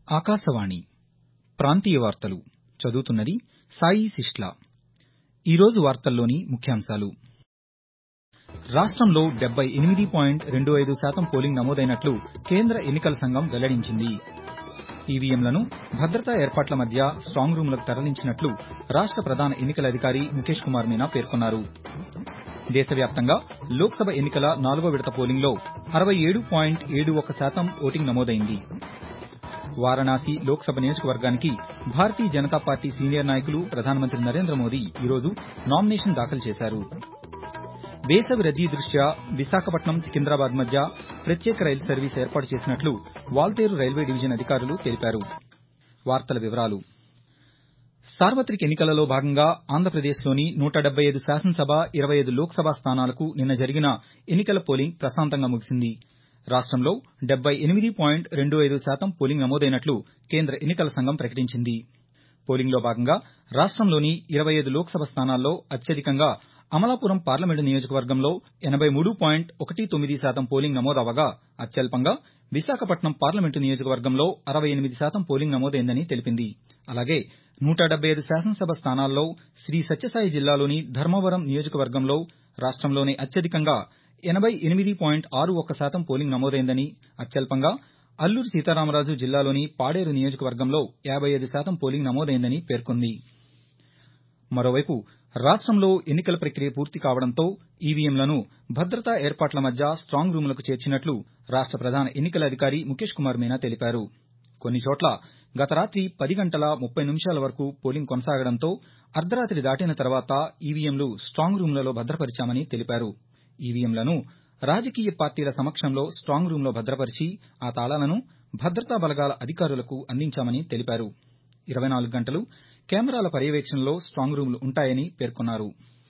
ఆకాశవాణి ప్రాంతీయ వార్తలు చదువుతున్నది సాయి సిస్లా ఈరోజు వార్తల్లోని ముఖ్యాంశాలు రాష్టంలో డెబ్బై ఎనిమిది పాయింట్ రెండు ఐదు శాతం పోలింగ్ నమోదైనట్లు కేంద్ర ఎన్నికల సంఘం వెల్లడించింది ఈవీఎంలను భద్రతా ఏర్పాట్ల మధ్య స్టాంగ్ రూంలకు తరలించినట్లు రాష్ట ప్రధాన ఎన్నికల అధికారి ముఖేష్ కుమార్ మీనా పేర్కొన్నారు దేశవ్యాప్తంగా లోక్సభ ఎన్నికల నాలుగో విడత పోలింగ్లో అరవై ఏడు పాయింట్ ఏడు ఒక్క శాతం ఓటింగ్ నమోదైంది వారణాసి లోక్సభ నియోజకవర్గానికి భారతీయ జనతా పార్టీ సీనియర్ నాయకులు ప్రధానమంత్రి నరేంద్ర మోదీ ఈరోజు నామినేషన్ దాఖలు చేశారు వేసవి రద్దీ దృష్ట్యా విశాఖపట్నం సికింద్రాబాద్ మధ్య ప్రత్యేక రైలు సర్వీస్ ఏర్పాటు చేసినట్లు వాల్తేరు రైల్వే డివిజన్ అధికారులు తెలిపారు వార్తల వివరాలు సార్వత్రిక ఎన్నికలలో భాగంగా ఆంధ్రప్రదేశ్లోని నూట డెబ్బై ఐదు శాసనసభ ఇరవై ఐదు లోక్సభ స్థానాలకు నిన్న జరిగిన ఎన్నికల పోలింగ్ ప్రశాంతంగా ముగిసింది రాష్టంలో డెబ్బై ఎనిమిది పాయింట్ రెండు ఐదు శాతం పోలింగ్ నమోదైనట్లు కేంద్ర ఎన్నికల సంఘం ప్రకటించింది పోలింగ్లో భాగంగా రాష్టంలోని ఇరవై ఐదు లోక్సభ స్థానాల్లో అత్యధికంగా అమలాపురం పార్లమెంటు నియోజకవర్గంలో ఎనబై మూడు పాయింట్ ఒకటి తొమ్మిది శాతం పోలింగ్ నమోదవగా అత్యల్పంగా విశాఖపట్నం పార్లమెంటు నియోజకవర్గంలో అరవై ఎనిమిది శాతం పోలింగ్ నమోదైందని తెలిపింది అలాగే నూట డెబ్బై ఐదు శాసనసభ స్థానాల్లో శ్రీ సత్యసాయి జిల్లాలోని ధర్మవరం నియోజకవర్గంలో రాష్టంలోనే అత్యధికంగా ఎనబై ఎనిమిది పాయింట్ ఆరు ఒక్క శాతం పోలింగ్ నమోదైందని అత్యల్పంగా అల్లూరి సీతారామరాజు జిల్లాలోని పాడేరు నియోజకవర్గంలో యాబై ఐదు శాతం పోలింగ్ నమోదైందని పేర్కొంది మరోవైపు రాష్టంలో ఎన్నికల ప్రక్రియ పూర్తి కావడంతో ఈవీఎంలను భద్రతా ఏర్పాట్ల మధ్య స్టాంగ్ రూంలకు చేర్చినట్లు రాష్ట ప్రధాన ఎన్నికల అధికారి ముఖేష్ కుమార్ మీనా తెలిపారు కొన్ని చోట్ల గత రాతి పది గంటల ముప్పై నిమిషాల వరకు పోలింగ్ కొనసాగడంతో అర్ధరాతి దాటిన తర్వాత ఈవీఎంలు స్టాంగ్ రూంలలో భద్రపరిచామని తెలిపారు ఈవీఎంలను రాజకీయ పార్టీల సమక్షంలో స్టాంగ్ రూంలో భద్రపరిచి ఆ తాళాలను భద్రతా బలగాల అధికారులకు అందించామని తెలిపారు ఇరవై నాలుగు గంటలు కెమెరాల పర్యవేక్షణలో స్టాంగ్ రూంలు ఉంటాయని పేర్కొన్నారు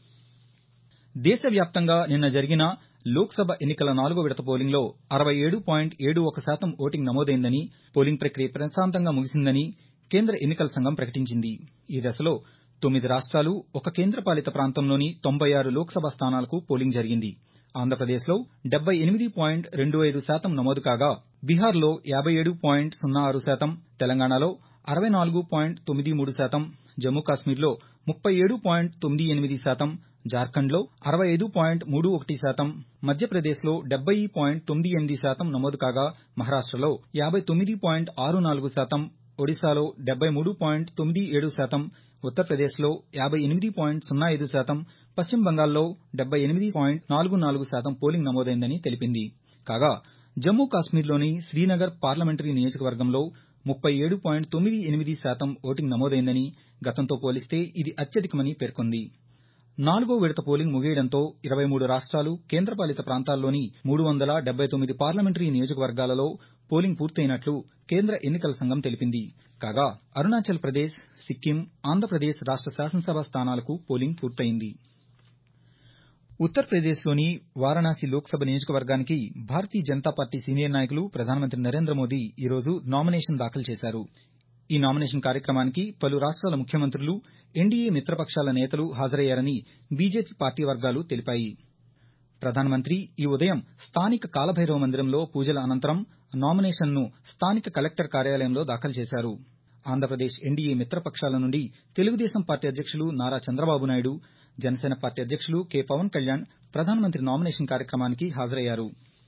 దేశవ్యాప్తంగా నిన్న జరిగిన లోక్సభ ఎన్నికల నాలుగో విడత పోలింగ్లో అరవై ఏడు పాయింట్ ఏడు ఒక శాతం ఓటింగ్ నమోదైందని పోలింగ్ ప్రక్రియ ప్రశాంతంగా ముగిసిందని కేంద్ర ఎన్నికల సంఘం ప్రకటించింది ఈ దశలో తొమ్మిది రాష్ట్రాలు ఒక కేంద్రపాలిత ప్రాంతంలోని తొంభై ఆరు లోక్సభ స్థానాలకు పోలింగ్ జరిగింది ఆంధ్రప్రదేశ్లో డెబ్బై ఎనిమిది పాయింట్ రెండు ఐదు శాతం నమోదు కాగా బీహార్లో యాబై ఏడు పాయింట్ సున్నా ఆరు శాతం తెలంగాణలో అరవై నాలుగు పాయింట్ తొమ్మిది మూడు శాతం జమ్మూ కాశ్మీర్లో ముప్పై ఏడు పాయింట్ తొమ్మిది ఎనిమిది శాతం జార్ఖండ్లో అరవై ఐదు పాయింట్ మూడు ఒకటి శాతం మధ్యప్రదేశ్లో డెబ్బై పాయింట్ తొమ్మిది ఎనిమిది శాతం నమోదు కాగా మహారాష్టలో యాబై తొమ్మిది పాయింట్ ఆరు నాలుగు శాతం ఒడిశాలో డెబ్బై మూడు పాయింట్ తొమ్మిది ఏడు శాతం ఉత్తరప్రదేశ్లో యాబై ఎనిమిది పాయింట్ సున్నా ఐదు శాతం పశ్చిమ బంగాల్లో డెబ్బై ఎనిమిది పాయింట్ నాలుగు నాలుగు శాతం పోలింగ్ నమోదైందని తెలిపింది కాగా జమ్మూ కాశ్మీర్లోని శ్రీనగర్ పార్లమెంటరీ నియోజకవర్గంలో ముప్పై ఏడు పాయింట్ తొమ్మిది ఎనిమిది శాతం ఓటింగ్ నమోదైందని గతంతో పోలిస్తే ఇది అత్యధికమని పేర్కొంది నాలుగో విడత పోలింగ్ ముగియడంతో ఇరవై మూడు రాష్ట్రాలు కేంద్రపాలిత ప్రాంతాల్లోని మూడు వందల డెబ్బై తొమ్మిది పార్లమెంటరీ నియోజకవర్గాలలో పోలింగ్ పూర్తయినట్లు కేంద్ర ఎన్నికల సంఘం తెలిపింది కాగా అరుణాచల్ ప్రదేశ్ సిక్కిం ఆంధ్రప్రదేశ్ రాష్ట శాసనసభ స్థానాలకు పోలింగ్ పూర్తయింది ఉత్తరప్రదేశ్లోని వారణాసి లోక్సభ నియోజకవర్గానికి భారతీయ జనతా పార్టీ సీనియర్ నాయకులు ప్రధానమంత్రి నరేంద్ర మోదీ ఈరోజు నామినేషన్ దాఖలు చేశారు ఈ నామినేషన్ కార్యక్రమానికి పలు రాష్ట్రాల ముఖ్యమంత్రులు ఎన్డీఏ మిత్రపక్షాల నేతలు హాజరయ్యారని బీజేపీ పార్టీ వర్గాలు తెలిపాయి ప్రధానమంత్రి ఈ ఉదయం స్థానిక కాలభైరవ మందిరంలో పూజల అనంతరం నామినేషన్ను స్థానిక కలెక్టర్ కార్యాలయంలో దాఖలు చేశారు ఆంధ్రప్రదేశ్ ఎన్డీఏ మిత్రపక్షాల నుండి తెలుగుదేశం పార్టీ అధ్యక్షులు నారా చంద్రబాబు నాయుడు జనసేన పార్టీ అధ్యక్షులు కె పవన్ కళ్యాణ్ ప్రధానమంత్రి నామినేషన్ కార్యక్రమానికి హాజరయ్యారు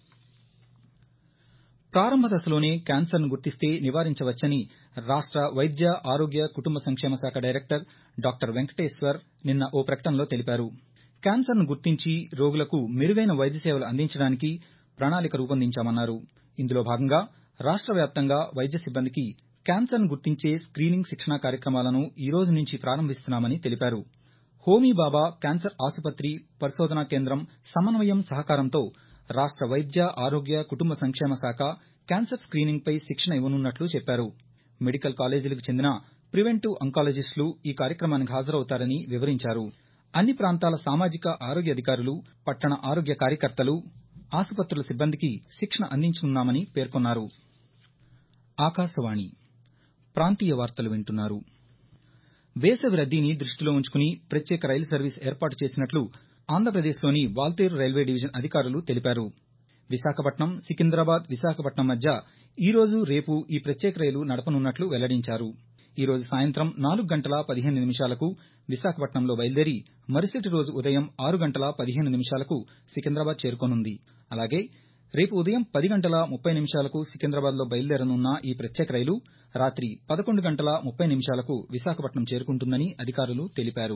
ప్రారంభ దశలోనే క్యాన్సర్ను గుర్తిస్తే నివారించవచ్చని రాష్ట వైద్య ఆరోగ్య కుటుంబ సంక్షేమ శాఖ డైరెక్టర్ డాక్టర్ వెంకటేశ్వర్ నిన్న ఓ ప్రకటనలో తెలిపారు క్యాన్సర్ను గుర్తించి రోగులకు మెరుగైన వైద్య సేవలు అందించడానికి ప్రణాళిక రూపొందించామన్నారు ఇందులో భాగంగా రాష్ట వ్యాప్తంగా వైద్య సిబ్బందికి క్యాన్సర్ను గుర్తించే స్క్రీనింగ్ శిక్షణా కార్యక్రమాలను ఈ రోజు నుంచి ప్రారంభిస్తున్నామని తెలిపారు హోమీబాబా క్యాన్సర్ ఆసుపత్రి పరిశోధనా కేంద్రం సమన్వయం సహకారంతో రాష్ట వైద్య ఆరోగ్య కుటుంబ సంక్షేమ శాఖ క్యాన్సర్ స్క్రీనింగ్పై శిక్షణ ఇవ్వనున్నట్లు చెప్పారు మెడికల్ కాలేజీలకు చెందిన ప్రివెంటివ్ అంకాలజిస్టులు ఈ కార్యక్రమానికి హాజరవుతారని వివరించారు అన్ని ప్రాంతాల సామాజిక ఆరోగ్య అధికారులు పట్టణ ఆరోగ్య కార్యకర్తలు ఆసుపత్రుల సిబ్బందికి శిక్షణ అందించనున్నామని పేర్కొన్నారు ఆకాశవాణి ప్రాంతీయ వార్తలు వింటున్నారు వేసవి రద్దీని దృష్టిలో ఉంచుకుని ప్రత్యేక రైలు సర్వీస్ ఏర్పాటు చేసినట్లు ఆంధ్రప్రదేశ్లోని వాల్తేరు రైల్వే డివిజన్ అధికారులు తెలిపారు విశాఖపట్నం సికింద్రాబాద్ విశాఖపట్నం మధ్య ఈ రోజు రేపు ఈ ప్రత్యేక రైలు నడపనున్నట్లు వెల్లడించారు ఈ రోజు సాయంత్రం నాలుగు గంటల పదిహేను నిమిషాలకు విశాఖపట్నంలో బయలుదేరి మరుసటి రోజు ఉదయం ఆరు గంటల పదిహేను నిమిషాలకు సికింద్రాబాద్ చేరుకోనుంది అలాగే రేపు ఉదయం పది గంటల ముప్పై నిమిషాలకు సికింద్రాబాద్లో బయలుదేరనున్న ఈ ప్రత్యేక రైలు రాత్రి పదకొండు గంటల ముప్పై నిమిషాలకు విశాఖపట్నం చేరుకుంటుందని అధికారులు తెలిపారు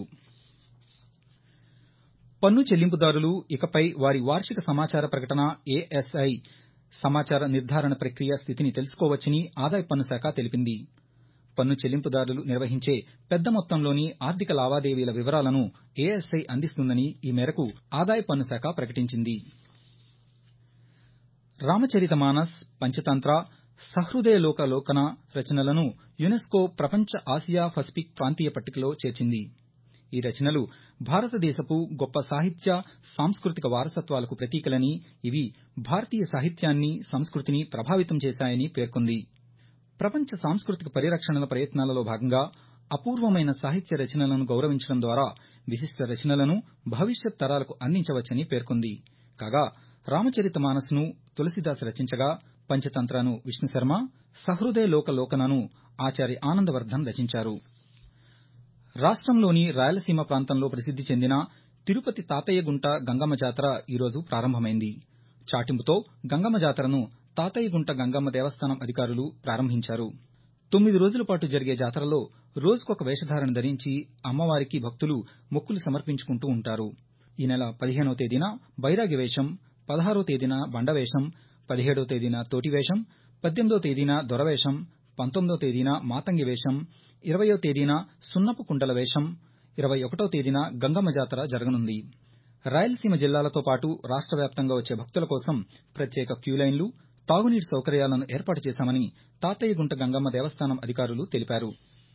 పన్ను చెల్లింపుదారులు ఇకపై వారి వార్షిక సమాచార ప్రకటన ఏఎస్ఐ సమాచార నిర్ధారణ ప్రక్రియ స్థితిని తెలుసుకోవచ్చని ఆదాయ పన్ను శాఖ తెలిపింది పన్ను చెల్లింపుదారులు నిర్వహించే పెద్ద మొత్తంలోని ఆర్థిక లావాదేవీల వివరాలను ఏఎస్ఐ అందిస్తుందని ఈ మేరకు ఆదాయ పన్ను శాఖ ప్రకటించింది రామచరితమానస్ పంచతంత్ర సహృదయలోక లోకన రచనలను యునెస్కో ప్రపంచ ఆసియా పసిఫిక్ ప్రాంతీయ పట్టికలో చేర్చింది ఈ రచనలు భారతదేశపు గొప్ప సాహిత్య సాంస్కృతిక వారసత్వాలకు ప్రతీకలని ఇవి భారతీయ సాహిత్యాన్ని సంస్కృతిని ప్రభావితం చేశాయని పేర్కొంది ప్రపంచ సాంస్కృతిక పరిరక్షణల ప్రయత్నాలలో భాగంగా అపూర్వమైన సాహిత్య రచనలను గౌరవించడం ద్వారా విశిష్ట రచనలను భవిష్యత్ తరాలకు అందించవచ్చని పేర్కొంది కాగా రామచరిత మానస్ను తులసిదాస్ రచించగా పంచతంత్రను విష్ణుశర్మ సహృదయలోక లోకనను ఆచార్య ఆనందవర్ధన్ రచించారు రాష్ట్రంలోని రాయలసీమ ప్రాంతంలో ప్రసిద్ది చెందిన తిరుపతి తాతయ్యగుంట గంగమ్మ జాతర ఈరోజు ప్రారంభమైంది చాటింపుతో గంగమ్మ జాతరను తాతయ్యగుంట గంగమ్మ దేవస్థానం అధికారులు ప్రారంభించారు తొమ్మిది రోజుల పాటు జరిగే జాతరలో రోజుకొక వేషధారణ ధరించి అమ్మవారికి భక్తులు మొక్కులు సమర్పించుకుంటూ ఉంటారు ఈ నెల పదిహేనవ తేదీన బైరాగి వేషం పదహారో తేదీన బండవేషం పదిహేడో తేదీన తోటి వేషం పద్దెనిమిదో తేదీన దొరవేషం పంతొమ్మిదో తేదీన మాతంగి వేషం ఇరవయో తేదీన సున్నపు కుండల వేషం ఇరవై ఒకటో తేదీన గంగమ్మ జాతర జరగనుంది రాయలసీమ జిల్లాలతో పాటు రాష్ట్ర వ్యాప్తంగా వచ్చే భక్తుల కోసం ప్రత్యేక క్యూలైన్లు తాగునీటి సౌకర్యాలను ఏర్పాటు చేశామని తాతయ్యగుంట గంగమ్మ దేవస్థానం అధికారులు తెలిపారు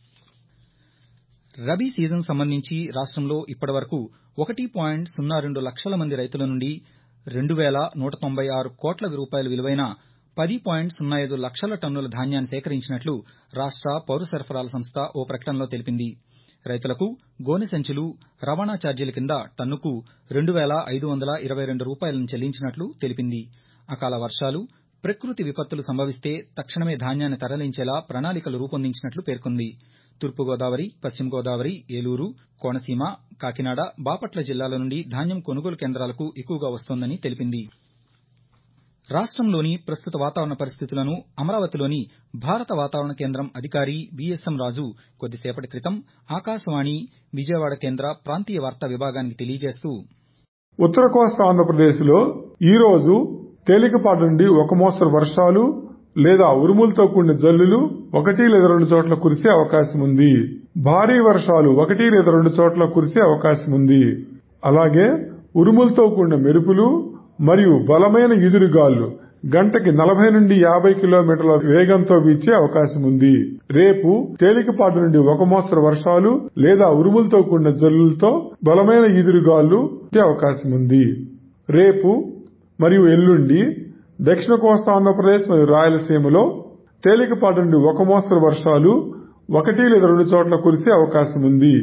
రబీ సీజన్ సంబంధించి రాష్ట్రంలో ఇప్పటివరకు ఒకటి పాయింట్ సున్నా రెండు లక్షల మంది రైతుల నుండి రెండు వేల నూట తొంభై ఆరు కోట్ల రూపాయల విలువైన పది పాయింట్ సున్నా ఐదు లక్షల టన్నుల ధాన్యాన్ని సేకరించినట్లు రాష్ట్ర పౌర సరఫరాల సంస్థ ఓ ప్రకటనలో తెలిపింది రైతులకు గోనె సంచులు రవాణా ఛార్జీల కింద టన్నుకు రెండు వేల ఐదు వందల ఇరవై రెండు రూపాయలను చెల్లించినట్లు తెలిపింది అకాల వర్షాలు ప్రకృతి విపత్తులు సంభవిస్తే తక్షణమే ధాన్యాన్ని తరలించేలా ప్రణాళికలు రూపొందించినట్లు పేర్కొంది తూర్పుగోదావరి పశ్చిమ గోదావరి ఏలూరు కోనసీమ కాకినాడ బాపట్ల జిల్లాల నుండి ధాన్యం కొనుగోలు కేంద్రాలకు ఎక్కువగా వస్తోందని తెలిపింది రాష్ట్రంలోని ప్రస్తుత వాతావరణ పరిస్థితులను అమరావతిలోని భారత వాతావరణ కేంద్రం అధికారి బీఎస్ఎం రాజు కొద్దిసేపటి క్రితం ఆకాశవాణి విజయవాడ కేంద్ర ప్రాంతీయ వార్తా విభాగానికి తెలియజేస్తూ ఉత్తర కోస్తా ఆంధ్రప్రదేశ్లో ఈ రోజు తేలికపాటి నుండి ఒక మోస్తరు వర్షాలు లేదా ఉరుములతో కూడిన జల్లులు ఒకటి లేదా రెండు చోట్ల కురిసే అవకాశం ఉంది భారీ వర్షాలు ఒకటి లేదా రెండు చోట్ల కురిసే అవకాశం ఉంది అలాగే ఉరుములతో కూడిన మెరుపులు మరియు బలమైన ఈదురుగాలు గంటకి నలభై నుండి యాభై కిలోమీటర్ల వేగంతో వీచే అవకాశం ఉంది రేపు తేలికపాటి నుండి ఒక మోస్తరు వర్షాలు లేదా ఉరుములతో కూడిన జల్లులతో బలమైన ఈదురుగాలు వచ్చే అవకాశం ఉంది రేపు మరియు ఎల్లుండి దక్షిణ కోస్తా ఆంధ్రప్రదేశ్ మరియు రాయలసీమలో తేలికపాటి నుండి ఒక మోస్తరు వర్షాలు ఒకటి లేదా రెండు చోట్ల కురిసే అవకాశం ఉంది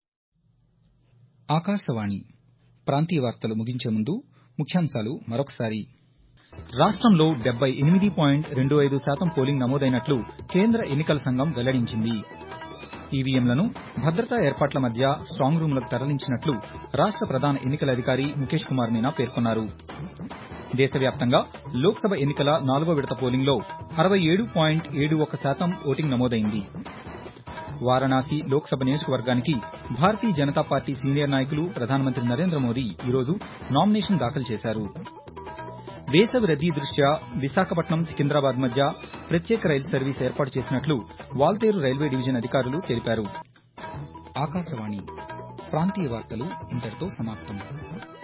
ఆకాశవాణి ప్రాంతీయ వార్తలు ముగించే ముందు ముఖ్యాంశాలు మరొకసారి రాష్ట్రంలో డెబ్బై ఎనిమిది పాయింట్ రెండు ఐదు శాతం పోలింగ్ నమోదైనట్లు కేంద్ర ఎన్నికల సంఘం వెల్లడించింది ఈవీఎంలను భద్రతా ఏర్పాట్ల మధ్య స్ట్రాంగ్ రూమ్లకు తరలించినట్లు రాష్ట్ర ప్రధాన ఎన్నికల అధికారి ముఖేష్ కుమార్ మీనా పేర్కొన్నారు దేశవ్యాప్తంగా లోక్సభ ఎన్నికల నాలుగో విడత పోలింగ్లో అరవై ఏడు పాయింట్ ఏడు ఒక శాతం ఓటింగ్ నమోదైంది వారణాసి లోక్సభ నియోజకవర్గానికి భారతీయ జనతా పార్టీ సీనియర్ నాయకులు ప్రధానమంత్రి నరేంద్ర మోదీ ఈరోజు నామినేషన్ దాఖలు చేశారు వేసవి రద్దీ దృష్ట్యా విశాఖపట్నం సికింద్రాబాద్ మధ్య ప్రత్యేక రైలు సర్వీస్ ఏర్పాటు చేసినట్లు వాల్తేరు రైల్వే డివిజన్ అధికారులు తెలిపారు ఆకాశవాణి ప్రాంతీయ వార్తలు ఇంతటితో సమాప్తం